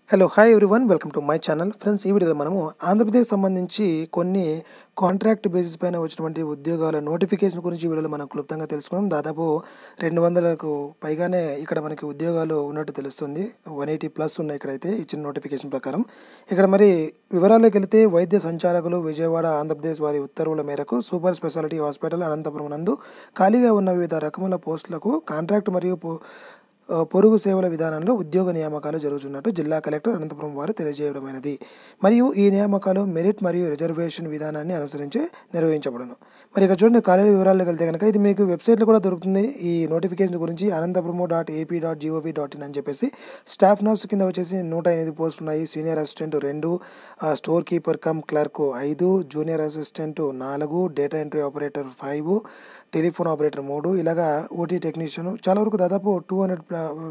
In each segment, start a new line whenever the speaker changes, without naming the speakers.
hello hi everyone welcome to my channel friends ఈ వీడియోలో మనము ఆంధ్రప్రదేశ్ సంబంధించి కొన్ని కాంట్రాక్ట్ బేసిస్ పైన వచ్చినటువంటి ఉద్యోగాల నోటిఫికేషన్ గురించి ఈ వీడియోలో మనం క్లుప్తంగా తెలుసుకున్నాం దాదాపు రెండు వందలకు పైగానే ఇక్కడ మనకి ఉద్యోగాలు ఉన్నట్టు తెలుస్తుంది వన్ ఎయిటీ ప్లస్ ఉన్నాయి ఇక్కడైతే ఇచ్చిన నోటిఫికేషన్ ప్రకారం ఇక్కడ మరి వివరాల్లోకి వెళితే వైద్య సంచాలకులు విజయవాడ ఆంధ్రప్రదేశ్ వారి ఉత్తర్వుల మేరకు సూపర్ స్పెషాలిటీ హాస్పిటల్ అనంతపురం నందు ఖాళీగా ఉన్న వివిధ రకముల పోస్టులకు కాంట్రాక్ట్ మరియు పో- ఆ, పొరుగు సేవల విధానంలో ఉద్యోగ నియామకాలు జరుగుతున్నట్టు జిల్లా కలెక్టర్ అనంతపురం వారు తెలియజేయడమైనది మరియు ఈ నియామకాలు మెరిట్ మరియు రిజర్వేషన్ విధానాన్ని అనుసరించి నిర్వహించబడును మరి ఇక్కడ చూడండి కాలేజీ వివరాల్లోకి వెళ్తే కనుక ఇది మీకు వెబ్సైట్లో కూడా దొరుకుతుంది ఈ నోటిఫికేషన్ గురించి Anantapuramu dot AP dot GOV dot in అని చెప్పేసి స్టాఫ్ నర్స్ కింద వచ్చేసి నూట ఎనిమిది పోస్టులు ఉన్నాయి సీనియర్ అసిస్టెంట్ రెండు ఆ, స్టోర్ కీపర్ కమ్ క్లర్క్ ఐదు జూనియర్ అసిస్టెంట్ నాలుగు data entry operator five telephone operator మూడు ఇలాగా ఓటీ టెక్నీషియన్ చాలా వరకు దాదాపు టూ హండ్రెడ్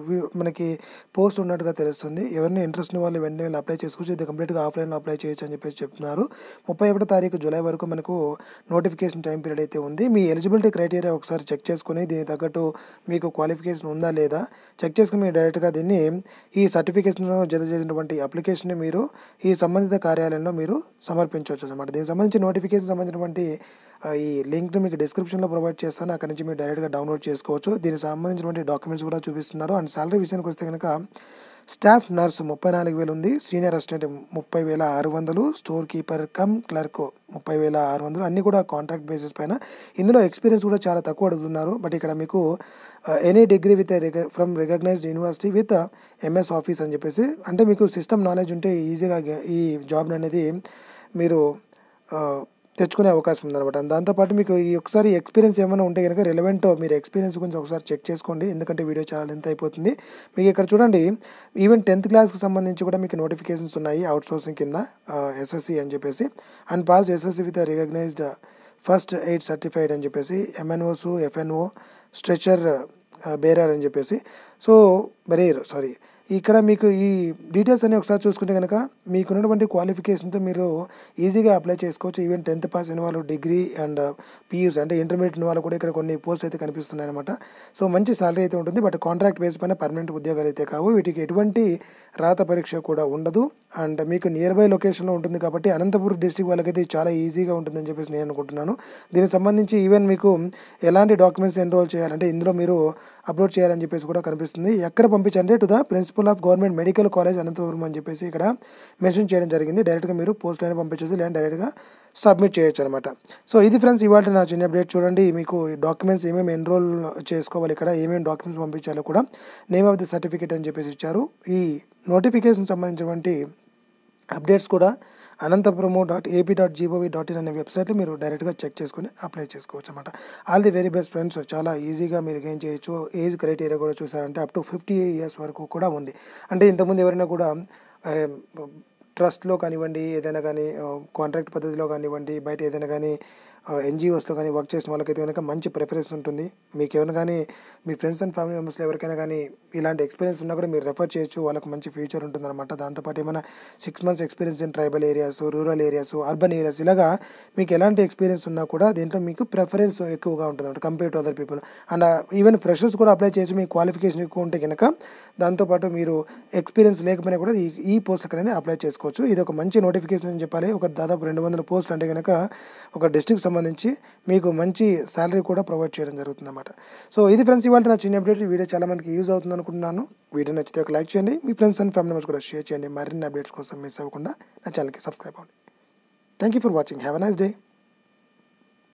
మనకి పోస్ట్ ఉన్నట్టుగా తెలుస్తుంది ఎవరిని ఇంట్రెస్ట్ ఉన్న వాళ్ళు వెంటనే వెళ్ళి అప్లై చేసుకోవచ్చు ఇది కంప్లీట్గా ఆఫ్లైన్లో అప్లై చేయొచ్చు అని చెప్పేసి చెప్తున్నారు ముప్పై ఒకటో తారీఖు జూలై వరకు మనకు నోటిఫికేషన్ టైం పీరియడ్ అయితే ఉంది మీ ఎలిజిబిలిటీ క్రైటీరియా ఒకసారి చెక్ చేసుకుని దీనికి తగ్గట్టు మీకు క్వాలిఫికేషన్ ఉందా లేదా చెక్ చేసుకుని మీరు డైరెక్ట్గా దీన్ని ఈ సర్టిఫికేషన్ జత చేసినటువంటి అప్లికేషన్ని మీరు ఈ సంబంధిత కార్యాలయంలో మీరు సమర్పించవచ్చు అనమాట దీనికి సంబంధించి నోటిఫికేషన్ సంబంధించినటువంటి ఆ, ఈ లింక్ను మీకు డిస్క్రిప్షన్లో ప్రొవైడ్ చేస్తాను అక్కడ నుంచి మీరు డైరెక్ట్గా డౌన్లోడ్ చేసుకోవచ్చు దీనికి సంబంధించినటువంటి డాక్యుమెంట్స్ కూడా చూపిస్తున్నారు అండ్ సాలరీ విషయానికి వస్తే కనుక స్టాఫ్ నర్స్ ముప్పై నాలుగు వేలు ఉంది సీనియర్ అసిస్టెంట్ ముప్పై వేల ఆరు వందలు స్టోర్ కీపర్ కమ్ క్లర్క్ ముప్పై వేల ఆరు వందలు అన్నీ కూడా కాంట్రాక్ట్ బేసిస్ పైన ఇందులో ఎక్స్పీరియన్స్ కూడా చాలా తక్కువ అడుగుతున్నారు బట్ ఇక్కడ మీకు any degree with from recognised university with MS office అని చెప్పేసి అంటే మీకు సిస్టమ్ నాలెడ్జ్ ఉంటే ఈజీగా ఈ జాబ్ అనేది మీరు ఆ, తెచ్చుకునే అవకాశం ఉందన్నమాట దాంతోపాటు మీకు ఈ ఒకసారి ఎక్స్పీరియన్స్ ఏమైనా ఉంటే కనుక రిలవెంట్ మీరు ఎక్స్పీరియన్స్ గురించి ఒకసారి చెక్ చేసుకోండి ఎందుకంటే వీడియో చాలా లెంత్ అయిపోతుంది మీకు ఇక్కడ చూడండి ఈవెన్ టెన్త్ క్లాస్కి సంబంధించి కూడా మీకు నోటిఫికేషన్స్ ఉన్నాయి అవుట్ సోర్సింగ్ కింద ఎస్ఎస్సి అని చెప్పేసి and pass SSC with recognised first aid certified అని చెప్పేసి ఎంఎన్ఓస్ ఎఫ్ఎన్ఓ స్ట్రెచర్ బేరర్ అని చెప్పేసి సో బెరేర్ సారీ ఇక్కడ మీకు ఈ డీటెయిల్స్ అన్ని ఒకసారి చూసుకుంటే కనుక మీకున్నటువంటి క్వాలిఫికేషన్తో మీరు ఈజీగా అప్లై చేసుకోవచ్చు ఈవెన్ టెన్త్ పాస్ అయిన వాళ్ళు డిగ్రీ అండ్ పీయూస్ అంటే ఇంటర్మీడియట్ ఉన్న వాళ్ళు కూడా ఇక్కడ కొన్ని పోస్ట్ అయితే కనిపిస్తున్నాయి అనమాట సో మంచి సాలరీ అయితే ఉంటుంది బట్ కాంట్రాక్ట్ బేస్ పైన పర్మనెంట్ ఉద్యోగాలు అయితే కావు వీటికి ఎటువంటి రాత పరీక్ష కూడా ఉండదు అండ్ మీకు నియర్ బై లొకేషన్లో ఉంటుంది కాబట్టి అనంతపురం డిస్టిక్ వాళ్ళకైతే ఇది చాలా ఈజీగా ఉంటుందని చెప్పేసి నేను అనుకుంటున్నాను దీనికి సంబంధించి ఈవెన్ మీకు ఎలాంటి డాక్యుమెంట్స్ ఎన్రోల్ చేయాలంటే ఇందులో మీరు అప్లోడ్ చేయాలని చెప్పేసి కూడా కనిపిస్తుంది ఎక్కడ పంపించండి to the principal of government medical college Anantapuram అని చెప్పేసి ఇక్కడ మెన్షన్ చేయడం జరిగింది డైరెక్ట్గా మీరు పోస్ట్ అయినా పంపించవచ్చు లేదా డైరెక్ట్గా సబ్మిట్ చేయొచ్చు అనమాట సో ఇది ఫ్రెండ్స్ ఇవాళ నా చిన్న అప్డేట్ చూడండి మీకు డాక్యుమెంట్స్ ఏమేమి ఎన్రోల్ చేసుకోవాలి ఇక్కడ ఏమేమి డాక్యుమెంట్స్ పంపించాలో కూడా నేమ్ ఆఫ్ ది సర్టిఫికేట్ అని చెప్పేసి ఇచ్చారు ఈ నోటిఫికేషన్ సంబంధించినటువంటి అప్డేట్స్ కూడా Anantapuramu dot AP dot GOV dot in అనే వెబ్సైట్లో మీరు డైరెక్ట్గా చెక్ చేసుకుని అప్లై చేసుకోవచ్చు అనమాట all the very best friends చాలా ఈజీగా మీరు గెయిన్ చేయొచ్చు ఏజ్ క్రైటీరియా కూడా చూసారంటే అప్ టు ఫిఫ్టీ ఇయర్స్ వరకు కూడా ఉంది అంటే ఇంతకుముందు ఎవరైనా కూడా ఆ, ట్రస్ట్లో కానివ్వండి ఏదైనా కానీ కాంట్రాక్ట్ పద్ధతిలో కానివ్వండి బయట ఏదైనా కానీ ఎన్జిఓస్లో కానీ వర్క్ చేసిన వాళ్ళకైతే కనుక మంచి ప్రిఫరెన్స్ ఉంటుంది మీకు ఎవరైనా కానీ మీ ఫ్రెండ్స్ అండ్ ఫ్యామిలీ మెంబర్స్లో ఎవరికైనా కానీ ఇలాంటి ఎక్స్పీరియన్స్ ఉన్నా కూడా మీరు రెఫర్ చేయొచ్చు వాళ్ళకి మంచి ఫ్యూచర్ ఉంటుందన్నమాట దాంతోపాటు ఏమైనా six months experience in tribal areas rural areas urban areas ఇలాగా మీకు ఎలాంటి ఎక్స్పీరియన్స్ ఉన్నా కూడా దీంట్లో మీకు ప్రిఫరెన్స్ ఎక్కువగా ఉంటుంది అనమాట compare to other people and even freshers కూడా అప్లై చేసి మీ క్వాలిఫికేషన్ ఎక్కువ ఉంటే కనుక దాంతోపాటు మీరు ఎక్స్పీరియన్స్ లేకపోయినా కూడా ఈ ఈ పోస్ట్ అనేది అప్లై చేసుకోవచ్చు ఇది ఒక మంచి నోటిఫికేషన్ అని చెప్పాలి ఒక దాదాపు రెండు వందల పోస్టులు అంటే కనుక ఒక డిస్ట్రిక్ట్ సంబంధించి మీకు మంచి శాలరీ కూడా ప్రొవైడ్ చేయడం జరుగుతుంది అనమాట సో ఇది ఫ్రెండ్స్ ఇవాళ నా చిన్న అప్డేట్ ఈ వీడియో చాలా మందికి యూజ్ అవుతుంది అనుకుంటున్నాను వీడియో నచ్చితే ఒక లైక్ చేయండి మీ ఫ్రెండ్స్ అండ్ ఫ్యామిలీ మెంబర్స్ కూడా షేర్ చేయండి మరిన్ని అప్డేట్స్ కోసం మిస్ అవ్వకుండా నా ఛానల్కి సబ్స్క్రైబ్ అవ్వండి thank you for watching have a nice day